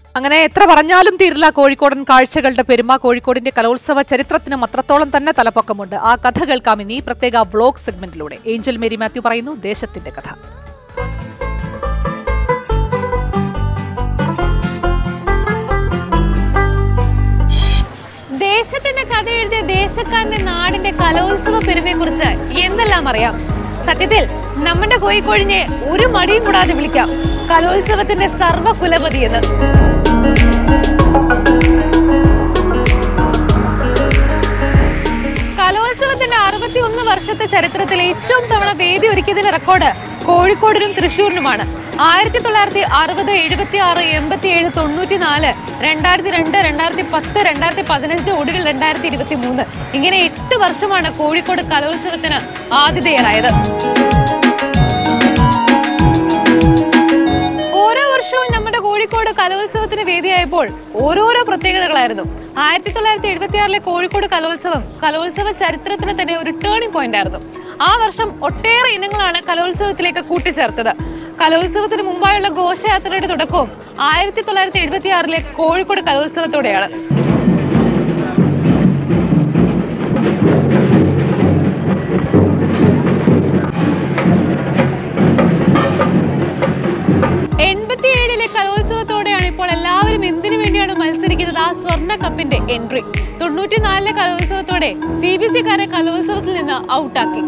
അങ്ങനെ എത്ര പറഞ്ഞാലും തീരില്ല കോഴിക്കോടൻ കാഴ്ചകളുടെ പെരുമ കോഴിക്കോടിന്റെ കലോത്സവ ചരിത്രത്തിനും അത്രത്തോളം തന്നെ തലപ്പൊക്കമുണ്ട് ആ കഥ കേൾക്കാം ഇനി ഈ പ്രത്യേക വ്ലോഗ് സെഗ്മെന്റിലൂടെ ഏഞ്ചൽ മേരി മാത്യു പറയുന്നു ദേശത്തിന്റെ കഥ ദേശത്തിന്റെ കഥ എഴുതിയ ദേശക്കാരന്റെ നാടിന്റെ കലോത്സവ പെരുമയെ കുറിച്ച് എന്തെല്ലാം അറിയാം സത്യത്തിൽ നമ്മുടെ കോഴിക്കോഴിനെ ഒരു മടിയും കൂടാതെ വിളിക്കാം കലോത്സവത്തിന്റെ സർവ്വ കുലപതി എന്ന് കലോത്സവത്തിന്റെ അറുപത്തി ഒന്ന് വർഷത്തെ ചരിത്രത്തിൽ ഏറ്റവും തവണ വേദി ഒരുക്കിയതിന്റെ റെക്കോർഡ് കോഴിക്കോടിനും തൃശ്ശൂരിനുമാണ് ആയിരത്തി തൊള്ളായിരത്തി അറുപത് എഴുപത്തി ആറ് എൺപത്തി ഏഴ് തൊണ്ണൂറ്റി നാല് രണ്ടായിരത്തി രണ്ട് രണ്ടായിരത്തി പത്ത് രണ്ടായിരത്തി പതിനഞ്ച് ഒടുവിൽ രണ്ടായിരത്തി ഇരുപത്തി മൂന്ന് ഇങ്ങനെ എട്ട് വർഷമാണ് കോഴിക്കോട് കലോത്സവത്തിന് ആതിഥേയരായത് ഓരോ വർഷവും നമ്മുടെ കോഴിക്കോട് കലോത്സവത്തിന് വേദിയായപ്പോൾ ഓരോരോ പ്രത്യേകതകളായിരുന്നു ആയിരത്തി തൊള്ളായിരത്തി എഴുപത്തി ആറിലെ കോഴിക്കോട് കലോത്സവം കലോത്സവ ചരിത്രത്തിന് തന്നെ ഒരു ടേണിംഗ് പോയിന്റ് ആയിരുന്നു ആ വർഷം ഒട്ടേറെ ഇനങ്ങളാണ് കലോത്സവത്തിലേക്ക് കൂട്ടിച്ചേർത്തത് കലോത്സവത്തിന് മുമ്പായുള്ള ഘോഷയാത്രയുടെ തുടക്കവും ആയിരത്തി തൊള്ളായിരത്തി എഴുപത്തി ആറിലെ കോഴിക്കോട് കലോത്സവത്തോടെയാണ് എൺപത്തിയേഴിലെ കലോത്സവത്തോടെയാണ് ഇപ്പോൾ എല്ലാവരും എന്തിനു വേണ്ടിയാണ് മത്സരിക്കുന്നത് ആ സ്വർണ്ണ കപ്പിന്റെ എൻട്രി തൊണ്ണൂറ്റിനാലിലെ കലോത്സവത്തോടെ സി ബി സിക്കാരെ കലോത്സവത്തിൽ നിന്ന് ഔട്ടാക്കി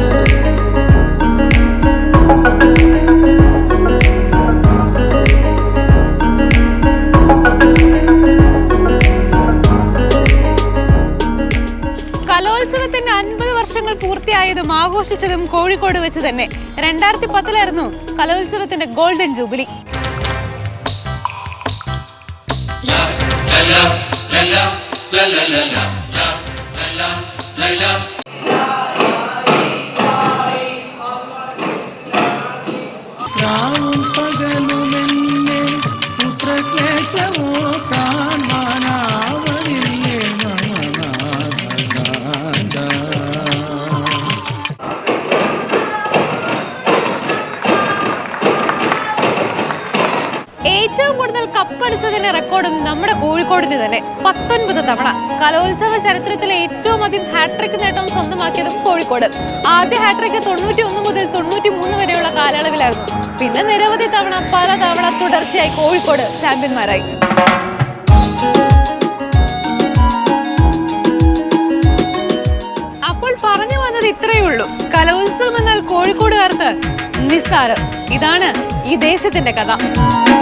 കലോത്സവത്തിന്റെ അൻപത് വർഷങ്ങൾ പൂർത്തിയായതും ആഘോഷിച്ചതും കോഴിക്കോട് വെച്ച് തന്നെ രണ്ടായിരത്തി പത്തിലായിരുന്നു കലോത്സവത്തിന്റെ ഗോൾഡൻ ജൂബിലി രാവും പകലുമെന്നെ പുത്രക്ലേശമോ കാണാനാവതില്ലേ മമനാഥ ഏറ്റവും കൂടുതൽ കപ്പടിച്ചതിന്റെ റെക്കോർഡും നമ്മുടെ കോഴിക്കോടിന് തന്നെ പത്തൊൻപത് തവണ കലോത്സവ ചരിത്രത്തിലെ ഏറ്റവും അധികം ഹാട്രിക് നേട്ടം സ്വന്തമാക്കിയതും കോഴിക്കോട് ആദ്യ ഹാട്രിക് തൊണ്ണൂറ്റി ഒന്ന് മുതൽ തൊണ്ണൂറ്റി മൂന്ന് വരെയുള്ള കാലയളവിലായിരുന്നു പിന്നെ നിരവധി തവണ പല തവണ തുടർച്ചയായി കോഴിക്കോട് ചാമ്പ്യന്മാരായി അപ്പോൾ പറഞ്ഞു വന്നത് ഇത്രയേ ഉള്ളൂ കലോത്സവം എന്നാൽ കോഴിക്കോടുകാർക്ക് നിസ്സാരം ഇതാണ് ഈ ദേശത്തിന്റെ കഥ